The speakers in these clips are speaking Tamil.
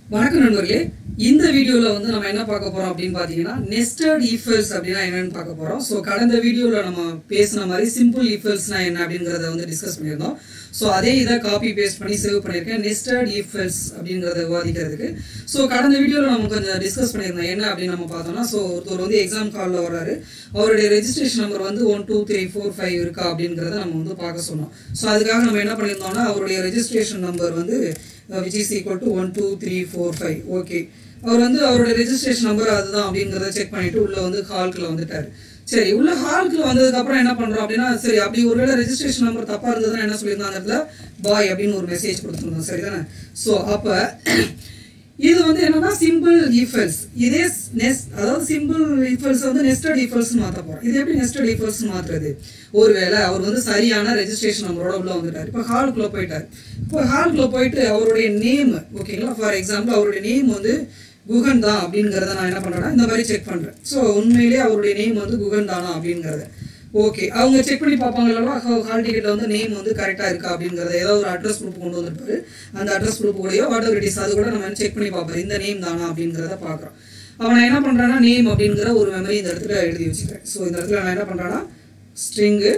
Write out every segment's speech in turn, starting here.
வணக்கம் நண்பர்களே இந்த வீடியோவில் வந்து நம்ம என்ன பார்க்க போறோம் அப்படின்னு பார்த்தீங்கன்னா நெஸ்டட் ஈஃபல்ஸ் அப்படின்னா என்னன்னு பார்க்க போறோம் ஸோ கடந்த வீடியோவில் நம்ம பேசின மாதிரி சிம்பிள் ஈஃபல்ஸ்னா என்ன அப்படிங்கிறத வந்து டிஸ்கஸ் பண்ணியிருந்தோம் ஸோ அதே இதை காப்பி பேஸ்ட் பண்ணி சேவ் பண்ணியிருக்கேன் நெஸ்டட் ஈஃபல்ஸ் அப்படிங்கிறத விவாதிக்கிறதுக்கு ஸோ கடந்த வீடியோவில் நம்ம கொஞ்சம் டிஸ்கஸ் பண்ணியிருந்தோம் என்ன அப்படின்னு நம்ம பார்த்தோம்னா ஸோ ஒருத்தர் வந்து எக்ஸாம் காலில் வர்றாரு அவருடைய ரெஜிஸ்ட்ரேஷன் நம்பர் வந்து one two three four five இருக்கா அப்படிங்கிறத நம்ம வந்து பார்க்க சொன்னோம் ஸோ அதுக்காக நம்ம என்ன பண்ணியிருந்தோம்னா அவருடைய ரெஜிஸ்ட்ரேஷன் நம்பர் வந்து which is equal to one two three four five okay அவர் வந்து அவரோட ரெஜிஸ்ட்ரேஷன் நம்பர் அதுதான் அப்படிங்கிறத செக் பண்ணிட்டு உள்ள வந்து ஹால்குள்ள வந்துட்டாரு சரி உள்ள ஹால்குள்ள வந்ததுக்கு அப்புறம் என்ன பண்றோம் அப்படின்னா சரி அப்படி ஒருவேளை ரெஜிஸ்ட்ரேஷன் நம்பர் தப்பா இருந்ததுன்னா என்ன சொல்லியிருந்தாங்க அந்த இடத்துல பாய் அப்படின்னு ஒரு மெசேஜ் கொடுத்துருந்தோம் சரிதானே ஸோ அப்ப இது வந்து என்னன்னா சிம்பிள் ஈஃபல்ஸ் இதே நெஸ் அதாவது சிம்பிள் ஈஃபல்ஸ் வந்து நெஸ்டட் ஈஃபல்ஸ் மாத்த போறோம் இது எப்படி நெஸ்டட் ஈஃபல்ஸ் மாத்துறது ஒருவேளை அவர் வந்து சரியான ரெஜிஸ்ட்ரேஷன் நம்பரோட உள்ள வந்துட்டார் இப்போ ஹாலுக்குள்ள போயிட்டார் இப்போ ஹாலுக்குள்ள போயிட்டு அவருடைய நேம் ஓகேங்களா ஃபார் எக்ஸாம்பிள் அவருடைய நேம் வந்து குகன் தான் அப்படிங்கிறத நான் என்ன பண்றேன்னா இந்த மாதிரி செக் பண்றேன் ஸோ உண்மையிலேயே அவருடைய நேம் வந்து குகன் தானா அப்படிங்கிறத ஓகே அவங்க செக் பண்ணி பார்ப்பாங்களா ஹால் டிக்கெட்ல வந்து நேம் வந்து கரெக்டாக இருக்கா அப்படிங்கிறத ஏதாவது ஒரு அட்ரஸ் ப்ரூஃப் கொண்டு வந்திருப்பாரு அந்த அட்ரஸ் ப்ரூஃப் கூடயோ வாட் எவர் இட் இஸ் அது கூட நம்ம செக் பண்ணி பார்ப்போம் இந்த நேம் தானா அப்படிங்கிறத பார்க்குறோம் அவன் நான் என்ன பண்ணுறேன்னா நேம் அப்படிங்கிற ஒரு மெமரி இந்த இடத்துல எழுதி வச்சுக்கிறேன் ஸோ இந்த இடத்துல நான் என்ன பண்ணுறேன்னா string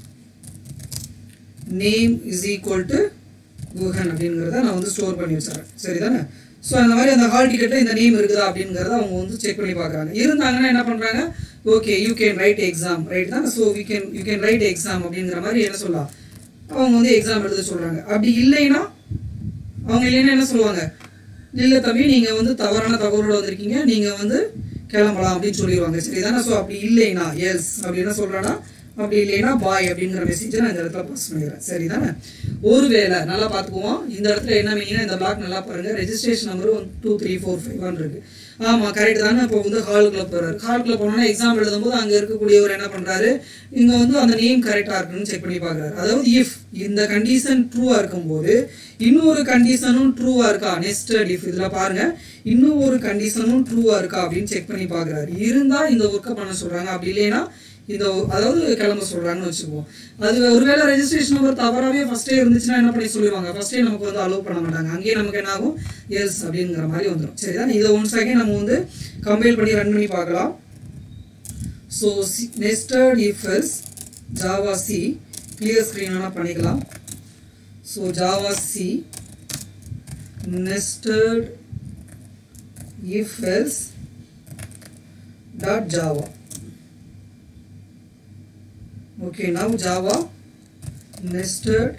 name is equal to Guhan அப்படிங்கிறத நான் வந்து ஸ்டோர் பண்ணி வச்சுறேன் சரிதானே ஸோ அந்த மாதிரி அந்த ஹால் டிக்கெட்டில் இந்த நேம் இருக்குதா அப்படிங்கிறத அவங்க வந்து செக் பண்ணி பார்க்குறாங்க இருந்தாங்கன்னா என்ன பண்ணுறாங்க okay you can write exam write தான் so you can you can write exam அப்படிங்கிற மாதிரி என்ன சொல்லலாம் அவங்க வந்து எக்ஸாம் எழுத சொல்கிறாங்க அப்படி இல்லைன்னா அவங்க இல்லைன்னா என்ன சொல்லுவாங்க இல்லை தம்பி நீங்கள் வந்து தவறான தகவலோட வந்திருக்கீங்க நீங்கள் வந்து கிளம்பலாம் அப்படின்னு சொல்லிடுவாங்க சரிதானே ஸோ அப்படி இல்லைனா எஸ் அப்படி என்ன சொல்கிறேன்னா அப்படி இல்லைன்னா பாய் அப்படிங்கிற மெசேஜை நான் இந்த இடத்துல பாஸ் பண்ணிடுறேன் சரிதானே ஒருவேளை நல்லா பார்த்துக்குவோம் இந்த இடத்துல என்ன மீனிங்னா இந்த பிளாக் நல்லா பாருங்க registration number one two three four five one இருக்கு ஆமாம் கரெக்ட் தானே இப்போ வந்து ஹாலுக்குள்ள போறாரு ஹாலுக்குள்ள போனோம்னா எக்ஸாம் எழுதும்போது அங்கே இருக்கக்கூடியவர் என்ன பண்றாரு இங்க வந்து அந்த நேம் கரெக்டாக இருக்குன்னு செக் பண்ணி பார்க்குறாரு அதாவது இஃப் இந்த கண்டிஷன் ட்ரூவாக இருக்கும்போது இன்னொரு கண்டிஷனும் ட்ரூவாக இருக்கா நெஸ்டட் இஃப் இதில் பாருங்க இன்னும் ஒரு கண்டிஷனும் ட்ரூவாக இருக்கா அப்படின்னு செக் பண்ணி பார்க்குறாரு இருந்தால் இந்த ஒர்க்கை பண்ண சொல்றாங்க அப்படி இல்லைன்னா இந்த அதாவது கிளம்ப சொல்றாங்கன்னு வச்சுக்குவோம் அது ஒருவேளை ரெஜிஸ்ட்ரேஷன் நம்பர் தவறாவே ஃபர்ஸ்டே இருந்துச்சுன்னா என்ன பண்ணி சொல்லுவாங்க ஃபர்ஸ்டே நமக்கு வந்து அலோவ் பண்ண மாட்டாங்க அங்கேயே நமக்கு என்ன ஆகும் எஸ் அப்படிங்கிற மாதிரி வந்துடும் சரிதான் இதை ஒன் செகண்ட் நம்ம வந்து கம்பைல் பண்ணி ரன் பண்ணி பார்க்கலாம் so nested if else javac clear screen வேணால் பண்ணிக்கலாம் so javac nested if else dot java okay now java nested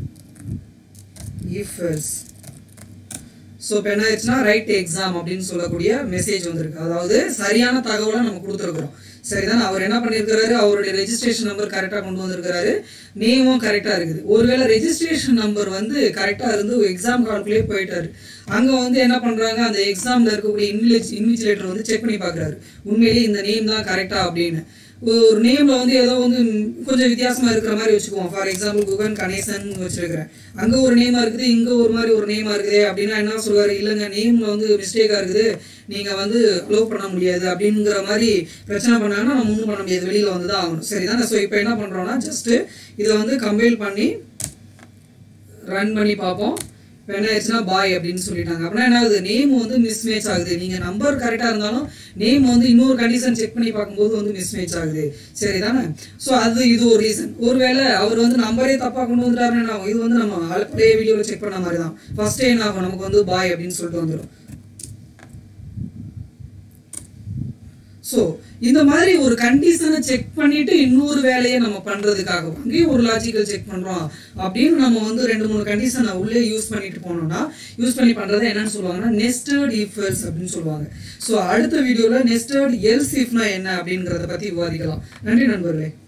if else so இப்போ என்ன ஆயிடுச்சுன்னா ரைட் எக்ஸாம் அப்படின்னு சொல்லக்கூடிய மெசேஜ் வந்திருக்கு அதாவது சரியான தகவலை நம்ம கொடுத்துருக்குறோம் சரிதான் அவர் என்ன பண்ணியிருக்கிறாரு அவருடைய ரெஜிஸ்ட்ரேஷன் நம்பர் கரெக்டாக கொண்டு வந்திருக்கிறாரு நேமும் கரெக்டாக இருக்குது ஒருவேளை ரெஜிஸ்ட்ரேஷன் நம்பர் வந்து கரெக்டாக இருந்து எக்ஸாம் கால்குள்ளே போயிட்டாரு அங்கே வந்து என்ன பண்ணுறாங்க அந்த எக்ஸாமில் இருக்கக்கூடிய இன்விஜ் இன்விஜிலேட்டர் வந்து செக் பண்ணி பார்க்குறாரு உண்மையிலேயே இந்த நேம் தான் கரெக்டாக அப்படின்னு ஒரு நேம்ல வந்து ஏதோ வந்து கொஞ்சம் வித்தியாசமா இருக்கிற மாதிரி வச்சுக்குவோம் ஃபார் எக்ஸாம்பிள் குகன் கணேசன் வச்சிருக்கிறேன் அங்க ஒரு நேமா இருக்குது இங்க ஒரு மாதிரி ஒரு நேமா இருக்குது அப்படின்னா என்ன சொல்லுவாரு இல்லைங்க நேம்ல வந்து மிஸ்டேக்கா இருக்குது நீங்க வந்து அலோவ் பண்ண முடியாது அப்படிங்கிற மாதிரி பிரச்சனை பண்ணாங்கன்னா நம்ம ஒன்றும் பண்ண முடியாது வெளியில வந்து தான் ஆகணும் சரிதானே ஸோ இப்போ என்ன பண்றோம்னா ஜஸ்ட் இதை வந்து கம்பைல் பண்ணி ரன் பண்ணி பார்ப்போம் இப்போ என்ன ஆயிடுச்சுன்னா பாய் அப்படின்னு சொல்லிட்டாங்க அப்படின்னா என்ன ஆகுது நேம் வந்து மிஸ்மேட்ச் ஆகுது நீங்க நம்பர் கரெக்டா இருந்தாலும் நேம் வந்து இன்னொரு கண்டிஷன் செக் பண்ணி பார்க்கும்போது வந்து மிஸ்மேட்ச் ஆகுது சரிதானே ஸோ அது இது ஒரு ரீசன் ஒருவேளை அவர் வந்து நம்பரே தப்பா கொண்டு வந்துட்டாருன்னு என்ன ஆகும்? இது வந்து நம்ம பழைய வீடியோவில் செக் பண்ண மாதிரி தான் ஃபர்ஸ்ட் என்ன ஆகும் நமக்கு வந்து பாய் அப்படின்னு சொல்லிட்டு வந்துடும் ஸோ இந்த மாதிரி ஒரு கண்டிஷனை செக் பண்ணிட்டு இன்னொரு வேலையை நம்ம பண்றதுக்காக அங்கேயும் ஒரு லாஜிக்கல் செக் பண்றோம் அப்படின்னு நம்ம வந்து ரெண்டு மூணு கண்டிஷனை உள்ளே யூஸ் பண்ணிட்டு போனோம்னா யூஸ் பண்ணி பண்றது என்னன்னு சொல்லுவாங்கன்னா நெஸ்டட் இஃபல்ஸ் அப்படின்னு சொல்லுவாங்க ஸோ அடுத்த வீடியோல நெஸ்டட் எல்ஸ் இஃப்னா என்ன அப்படிங்கிறத பத்தி விவாதிக்கலாம் நன்றி நண்பர்களே